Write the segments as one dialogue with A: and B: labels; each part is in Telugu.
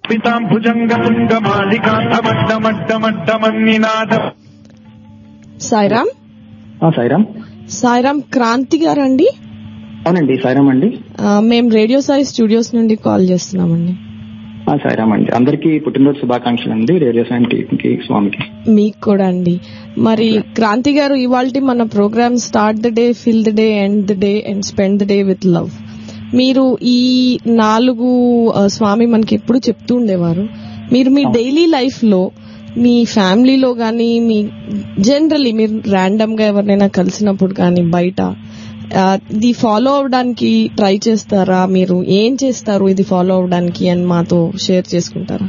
A: పితాంభుజంగపుంగమాలికాంతమడ్డమడ్డమడ్డమన్నినాద
B: సాయిరామ్
C: ఆ, సాయిరామ్
B: సాయిరామ్ క్రాంతి గారండి
C: అవునండి సాయిరామ్ అండి
B: ఆ, మేము రేడియో సాయి స్టూడియోస్ నుండి కాల్ చేస్తున్నామండి
C: ఆ, సాయిరామ్ అండి అందరికీ పుట్టినరోజు శుభాకాంక్షలు అండి రేడియో సాయం టీంకి స్వామికి
B: మీకు కూడా అండి మరి క్రాంతి గారు ఇవాళ మన programme start the day fill the day end the day and spend the day with love మీరు ఈ నాలుగు ఆ, స్వామి మనకి ఎప్పుడు చెప్తూ ఉండేవారు మీరు మీ డైలీ లైఫ్ లో మీ ఫ్యామిలీలో గానీ మీ జనరలీ మీరు ర్యాండమ్ గా ఎవరినైనా కలిసినప్పుడు కానీ బయట ఆ, ఇది ఫాలో అవడానికి ట్రై చేస్తారా మీరు ఏం చేస్తారు ఇది ఫాలో అవడానికి అని మాతో షేర్ చేసుకుంటారా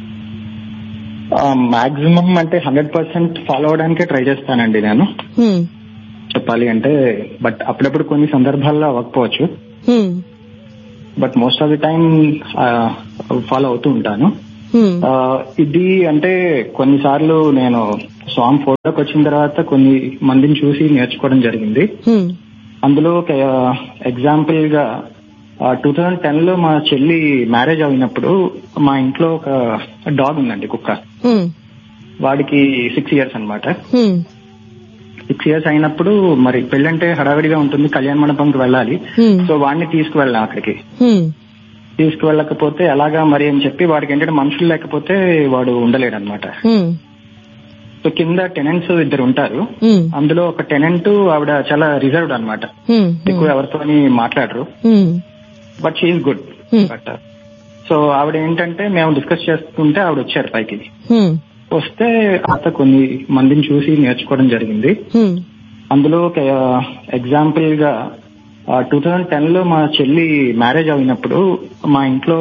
C: మాక్సిమం అంటే హండ్రెడ్ పర్సెంట్ ఫాలో అవడానికే ట్రై చేస్తానండి నేను
B: హ్మ్,
C: చెప్పాలి అంటే బట్ అప్పుడప్పుడు కొన్ని సందర్భాల్లో అవ్వకపోవచ్చు
B: హ్మ్,
C: but most of the time follow అవుతూ ఉంటాను
B: హ్మ్,
C: ఆ, ఇది అంటే కొన్నిసార్లు నేను స్వామి ఫోటోకి వచ్చిన తర్వాత కొన్ని మందిని చూసి నేర్చుకోవడం జరిగింది
B: హ్మ్,
C: అందులో ఒక ఎగ్జాంపుల్ గా టూ థౌజండ్ టెన్ లో మా చెల్లి మ్యారేజ్ అయినప్పుడు మా ఇంట్లో ఒక డాగ్ ఉందండి కుక్క
B: హ్మ్,
C: వాడికి సిక్స్ ఇయర్స్ అన్నమాట
B: హ్మ్,
C: సిక్స్ ఇయర్స్ అయినప్పుడు మరి పెళ్ళంటే హడావిడిగా ఉంటుంది కళ్యాణ మండపంకి వెళ్ళాలి
B: హ్మ్,
C: సో వాడిని తీసుకువెళ్ళాం అక్కడికి
B: హ్మ్,
C: తీసుకువెళ్ళకపోతే ఎలాగా మరి అని చెప్పి వాడికి ఏంటంటే మనుషులు లేకపోతే వాడు ఉండలేడు అనమాట
B: హ్మ్,
C: సో కింద టెనెంట్స్ ఇద్దరు ఉంటారు
B: హ్మ్,
C: అందులో ఒక టెనెంట్ ఆవిడ చాలా రిజర్వ్డ్ అనమాట
B: హ్మ్,
C: ఎక్కువ ఎవరితోని మాట్లాడరు
B: హ్మ్,
C: but she's good
B: Hmm.
C: But so ఆవిడ ఏంటంటే మేము డిస్కస్ చేస్తుంటే ఆవిడ వచ్చారు పైకి
B: హ్మ్,
C: వస్తే అంత కొన్ని మందిని చూసి నేర్చుకోవడం జరిగింది
B: హ్మ్,
C: అందులో ఒక ఎగ్జాంపుల్ గా టూ థౌజండ్ టెన్ లో మా చెల్లి మ్యారేజ్ అయినప్పుడు మా ఇంట్లో